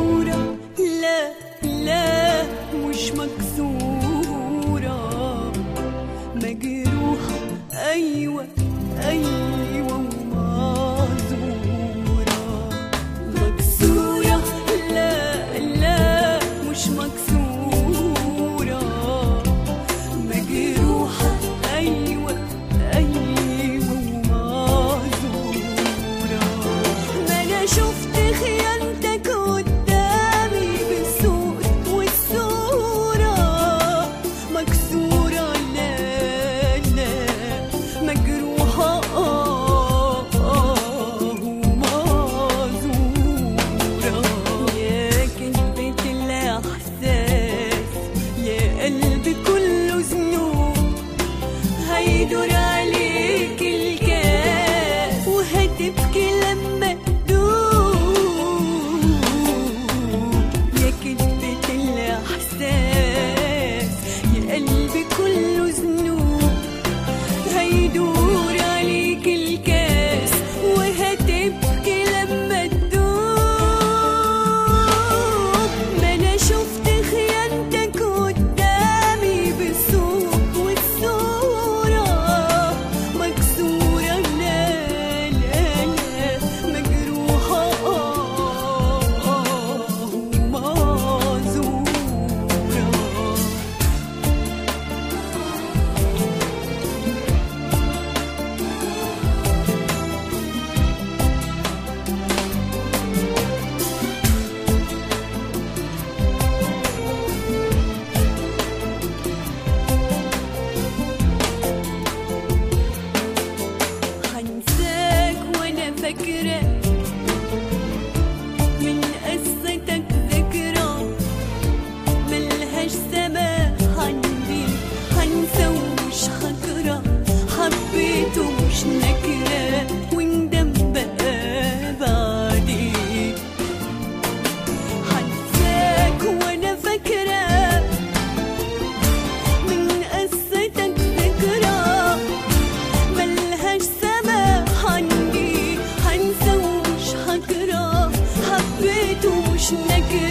مكسورة لا لا مش مكسورة مجروحة أيوة أيوة ومعذورة مكسورة لا لا مش مكسورة مجروحة أيوة أيوة ومعذورة ما أنا شفت خيانتك قدامي بالصوت والصورة مكسورة لا لا مجروحة آه آه ومعذورة يا كلمة الإحساس يا قلبي كله ذنوب هيدور عليك الكاس وهتبكي لما تدوب يا كلمة الإحساس يا قلبي كله ذنوب هيدور عليك الكاس وهتبكي لما تدوب ما انا شفت خيانتك قدامي بالصوت والصورة مكسورة لا لا لا مجروحة آه آه ومعذورة هنساك وانا فاكرة من قصتك ذكرى ملهاش سماح عندي هنسى ومش هكره حبيته مش نكرة وندم بقى بعدين هنساك وانا فاكرة من قصتك ذكرى ملهاش سماح عندي هنسى ومش هكره حبيته مش نكرة